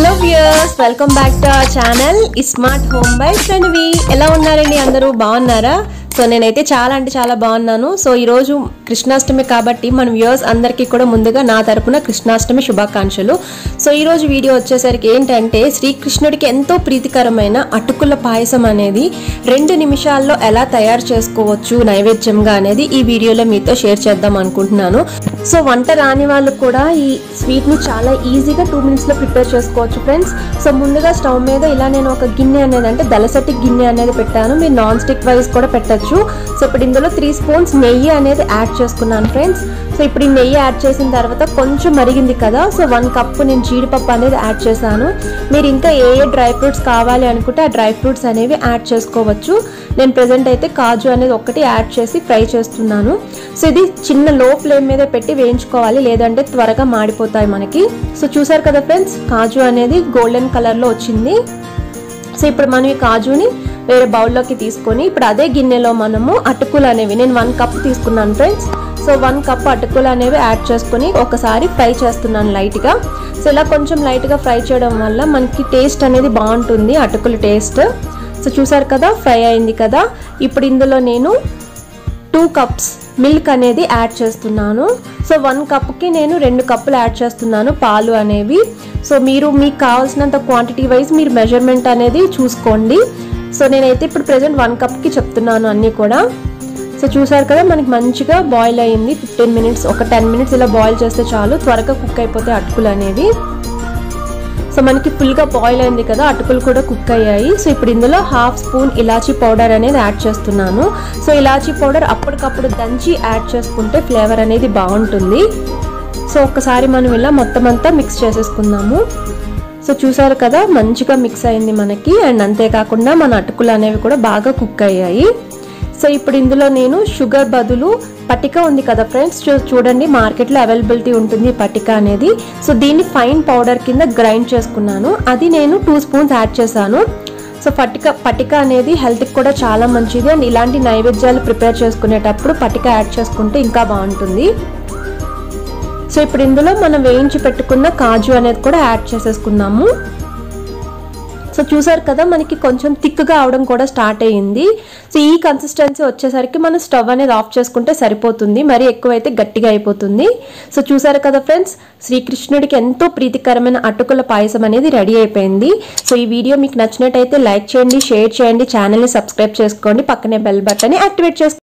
hello viewers welcome back to our channel smart home by Pranavi ఎలా ఉన్నారండి అందరూ బాగున్నారా సో నేనైతే చాలా అంటే చాలా బాగున్నాను సో ఈరోజు కృష్ణాష్టమి కాబట్టి మన వ్యూయర్స్ అందరికీ కూడా ముందుగా నా తరపున కృష్ణాష్టమి శుభాకాంక్షలు సో ఈరోజు వీడియో వచ్చేసరికి ఏంటంటే శ్రీకృష్ణుడికి ఎంతో ప్రీతికరమైన అటుకుల పాయసం అనేది రెండు నిమిషాల్లో ఎలా తయారు చేసుకోవచ్చు నైవేద్యంగా అనేది ఈ వీడియోలో మీతో షేర్ చేద్దాం అనుకుంటున్నాను సో వంట రాని వాళ్ళు కూడా ఈ స్వీట్ని చాలా ఈజీగా టూ మినిట్స్లో ప్రిపేర్ చేసుకోవచ్చు ఫ్రెండ్స్ సో ముందుగా స్టవ్ మీద ఇలా నేను ఒక గిన్నె అనేది అంటే దలసటి గిన్నె అనేది పెట్టాను మీరు నాన్ స్టిక్ వైజ్ కూడా పెట్టచ్చు సో ఇప్పుడు ఇందులో త్రీ స్పూన్స్ నెయ్యి అనేది యాడ్ చేసుకున్నాను ఫ్రెండ్స్ సో ఇప్పుడు ఈ నెయ్యి యాడ్ చేసిన తర్వాత కొంచెం మరిగింది కదా సో వన్ కప్ నేను జీడిపప్పు అనేది యాడ్ చేశాను మీరు ఇంకా ఏ ఏ డ్రై ఫ్రూట్స్ కావాలి అనుకుంటే ఆ డ్రై ఫ్రూట్స్ అనేవి యాడ్ చేసుకోవచ్చు నేను ప్రజెంట్ అయితే కాజు అనేది ఒక్కటి యాడ్ చేసి ఫ్రై చేస్తున్నాను సో ఇది చిన్న లో ఫ్లేమ్ మీద పెట్టి వేయించుకోవాలి లేదంటే త్వరగా మాడిపోతాయి మనకి సో చూసారు కదా ఫ్రెండ్స్ కాజు అనేది గోల్డెన్ కలర్లో వచ్చింది సో ఇప్పుడు మనం ఈ కాజుని వేరే బౌల్లోకి తీసుకొని ఇప్పుడు అదే గిన్నెలో మనము అటుకులు అనేవి నేను వన్ కప్ తీసుకున్నాను ఫ్రెండ్స్ సో వన్ కప్ అటుకులు అనేవి యాడ్ చేసుకొని ఒకసారి ఫ్రై చేస్తున్నాను లైట్గా సో ఇలా కొంచెం లైట్గా ఫ్రై చేయడం వల్ల మనకి టేస్ట్ అనేది బాగుంటుంది అటుకుల టేస్ట్ సో చూసారు కదా ఫ్రై అయింది కదా ఇప్పుడు ఇందులో నేను టూ కప్స్ మిల్క్ అనేది యాడ్ చేస్తున్నాను సో వన్ కప్కి నేను రెండు కప్పులు యాడ్ చేస్తున్నాను పాలు అనేవి సో మీరు మీకు కావాల్సినంత క్వాంటిటీ వైజ్ మీరు మెజర్మెంట్ అనేది చూసుకోండి సో నేనైతే ఇప్పుడు ప్రజెంట్ వన్ కప్కి చెప్తున్నాను అన్నీ కూడా సో చూసారు కదా మనకి మంచిగా బాయిల్ అయ్యింది ఫిఫ్టీన్ మినిట్స్ ఒక టెన్ మినిట్స్ ఇలా బాయిల్ చేస్తే చాలు త్వరగా కుక్ అయిపోతాయి అటుకులు అనేవి సో మనకి ఫుల్గా బాయిల్ అయింది కదా అటుకులు కూడా కుక్ అయ్యాయి సో ఇప్పుడు ఇందులో హాఫ్ స్పూన్ ఇలాచీ పౌడర్ అనేది యాడ్ చేస్తున్నాను సో ఇలాచీ పౌడర్ అప్పటికప్పుడు దంచి యాడ్ చేసుకుంటే ఫ్లేవర్ అనేది బాగుంటుంది సో ఒక్కసారి మనం ఇలా మొత్తం అంతా మిక్స్ చేసేసుకుందాము సో చూసారు కదా మంచిగా మిక్స్ అయింది మనకి అండ్ అంతేకాకుండా మన అటుకులు అనేవి కూడా బాగా కుక్ అయ్యాయి సో ఇప్పుడు ఇందులో నేను షుగర్ బదులు పటిక ఉంది కదా ఫ్రెండ్స్ చూ చూడండి మార్కెట్లో అవైలబిలిటీ ఉంటుంది ఈ పటిక అనేది సో దీన్ని ఫైన్ పౌడర్ కింద గ్రైండ్ చేసుకున్నాను అది నేను టూ స్పూన్స్ యాడ్ చేశాను సో పటిక పటిక అనేది హెల్త్కి కూడా చాలా మంచిది అండ్ ఇలాంటి నైవేద్యాలు ప్రిపేర్ చేసుకునేటప్పుడు పటిక యాడ్ చేసుకుంటే ఇంకా బాగుంటుంది సో ఇప్పుడు ఇందులో మనం వేయించి పెట్టుకున్న కాజు అనేది కూడా యాడ్ చేసేసుకున్నాము సో చూసారు కదా మనకి కొంచెం థిక్గా అవడం కూడా స్టార్ట్ అయ్యింది సో ఈ కన్సిస్టెన్సీ వచ్చేసరికి మనం స్టవ్ అనేది ఆఫ్ చేసుకుంటే సరిపోతుంది మరి ఎక్కువైతే గట్టిగా అయిపోతుంది సో చూసారు కదా ఫ్రెండ్స్ శ్రీకృష్ణుడికి ఎంతో ప్రీతికరమైన అటుకుల పాయసం అనేది రెడీ అయిపోయింది సో ఈ వీడియో మీకు నచ్చినట్టయితే లైక్ చేయండి షేర్ చేయండి ఛానల్ని సబ్స్క్రైబ్ చేసుకోండి పక్కనే బెల్ బటన్ని యాక్టివేట్ చేసుకోండి